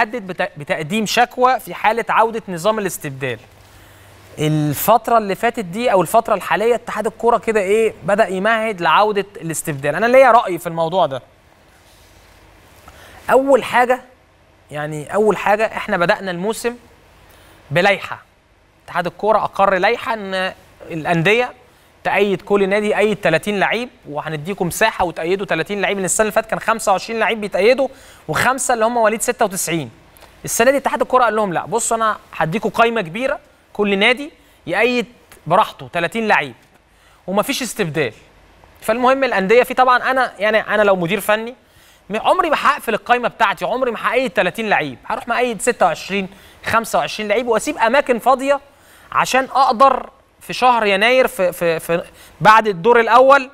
بيهدد بت- بتقديم شكوى في حاله عوده نظام الاستبدال الفتره اللي فاتت دي او الفتره الحاليه اتحاد الكوره كده ايه بدا يمهد لعوده الاستبدال انا ليا راي في الموضوع ده اول حاجه يعني اول حاجه احنا بدانا الموسم بلائحه اتحاد الكوره اقر لائحه ان الانديه تأيد كل نادي يأيد 30 لعيب وهنديكم مساحه وتأيدوا 30 لعيب لان السنه اللي فاتت كان 25 لعيب بيتأيدوا وخمسه اللي هم مواليد 96 السنه دي اتحاد الكوره قال لهم لا بصوا انا هديكم قايمه كبيره كل نادي يأيد براحته 30 لعيب ومفيش استبدال فالمهم الانديه في طبعا انا يعني انا لو مدير فني م- عمري ما هقفل القايمه بتاعتي عمري ما هأيد 30 لعيب هروح مأيد 26 25 لعيب واسيب اماكن فاضيه عشان اقدر في شهر يناير في في, في بعد الدور الاول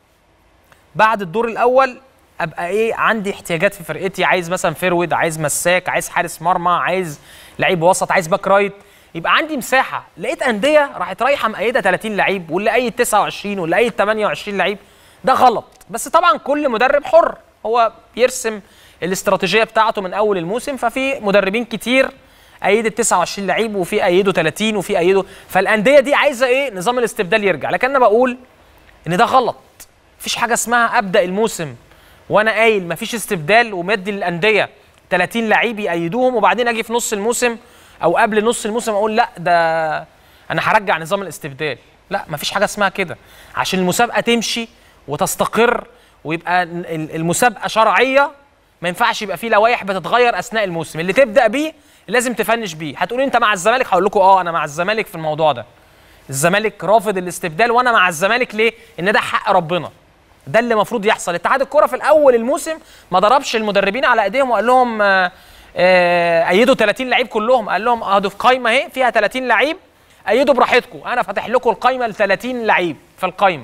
بعد الدور الاول ابقى ايه عندي احتياجات في فرقتي عايز مثلا فيرود عايز مساك عايز حارس مرمى عايز لعيب وسط عايز باك رايت يبقى عندي مساحه لقيت انديه راحت رايحه مقيده 30 لعيب واللي قيد 29 واللي قيد 28 لعيب ده غلط بس طبعا كل مدرب حر هو بيرسم الاستراتيجيه بتاعته من اول الموسم ففي مدربين كتير ايدت 29 لعيب وفي ايدوا 30 وفي ايدوا فالانديه دي عايزه ايه نظام الاستبدال يرجع لكن انا بقول ان ده غلط مفيش حاجه اسمها ابدا الموسم وانا قايل مفيش استبدال ومدي للانديه 30 لعيب يأيدوهم وبعدين اجي في نص الموسم او قبل نص الموسم اقول لا ده انا هرجع نظام الاستبدال لا مفيش حاجه اسمها كده عشان المسابقه تمشي وتستقر ويبقى ال- المسابقه شرعيه ما ينفعش يبقى فيه لوائح بتتغير اثناء الموسم اللي تبدا بيه لازم تفنش بيه هتقولي انت مع الزمالك هقول لكم اه انا مع الزمالك في الموضوع ده الزمالك رافض الاستبدال وانا مع الزمالك ليه ان ده حق ربنا ده اللي المفروض يحصل اتحاد الكره في الاول الموسم ما ضربش المدربين على ايديهم وقال لهم آه، آه، ايدوا 30 لعيب كلهم قال لهم اه دي في قايمه اهي فيها 30 لعيب ايدوا براحتكم انا فاتح لكم القايمه ل 30 لعيب في القايمه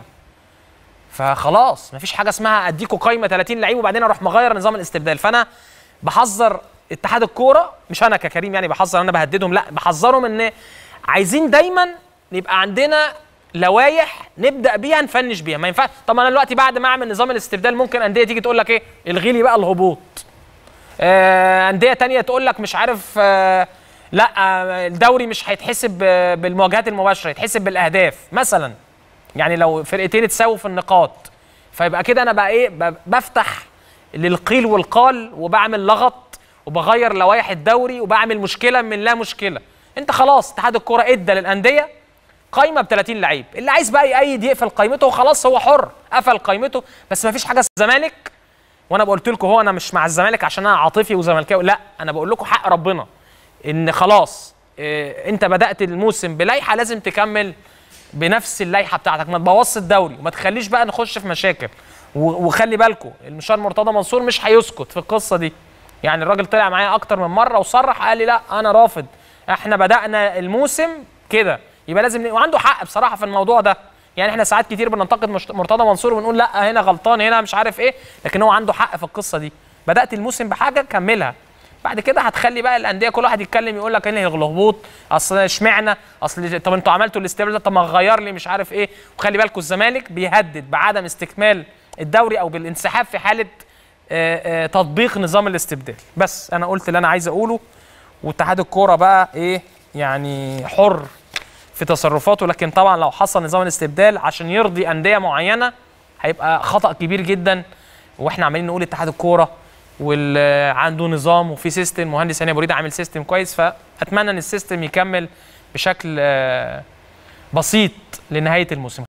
فخلاص مفيش حاجه اسمها اديكوا قايمه 30 لعيب وبعدين اروح مغير نظام الاستبدال فانا بحذر اتحاد الكوره مش انا ككريم يعني بحذر انا بهددهم لا بحذرهم ان عايزين دايما يبقى عندنا لوايح نبدا بيها نفنش بيها ما ينفعش طب انا دلوقتي بعد ما اعمل نظام الاستبدال ممكن انديه تيجي تقول لك ايه الغي لي بقى الهبوط آه، انديه تانية تقول لك مش عارف آه، لا آه، الدوري مش هيتحسب آه، بالمواجهات المباشره يتحسب بالاهداف مثلا يعني لو فرقتين اتساووا في النقاط فيبقى كده انا بقى ايه ب- بفتح للقيل والقال وبعمل لغط وبغير لوائح الدوري وبعمل مشكله من لا مشكله انت خلاص اتحاد الكوره ادى للانديه قايمه ب 30 لعيب اللي عايز بقى يأيد يقفل قايمته وخلاص هو حر قفل قايمته بس ما فيش حاجه الزمالك وانا قلت لكم هو انا مش مع الزمالك عشان انا عاطفي وزملكاوي لا انا بقول لكم حق ربنا ان خلاص إيه انت بدات الموسم بلائحه لازم تكمل بنفس اللائحه بتاعتك ما تبوظش الدوري وما تخليش بقى نخش في مشاكل و- وخلي بالكم المشوار مرتضى منصور مش هيسكت في القصه دي يعني الراجل طلع معايا اكتر من مره وصرح قال لي لا انا رافض احنا بدانا الموسم كده يبقى لازم ن- وعنده حق بصراحه في الموضوع ده يعني احنا ساعات كتير بننتقد مشت- مرتضى منصور ونقول لا هنا غلطان هنا مش عارف ايه لكن هو عنده حق في القصه دي بدات الموسم بحاجه كملها بعد كده هتخلي بقى الانديه كل واحد يتكلم يقول لك ايه الهبوط اصل اشمعنى اصل طب انتوا عملتوا الاستبدال ده طب ما غير لي مش عارف ايه وخلي بالكم الزمالك بيهدد بعدم استكمال الدوري او بالانسحاب في حاله آه، آه، تطبيق نظام الاستبدال بس انا قلت اللي انا عايز اقوله واتحاد الكوره بقى ايه يعني حر في تصرفاته لكن طبعا لو حصل نظام الاستبدال عشان يرضي انديه معينه هيبقى خطا كبير جدا واحنا عمالين نقول اتحاد الكوره وعنده نظام وفي سيستم مهندس هاني ابو ريده عامل سيستم كويس فاتمنى ان السيستم يكمل بشكل آه، بسيط لنهايه الموسم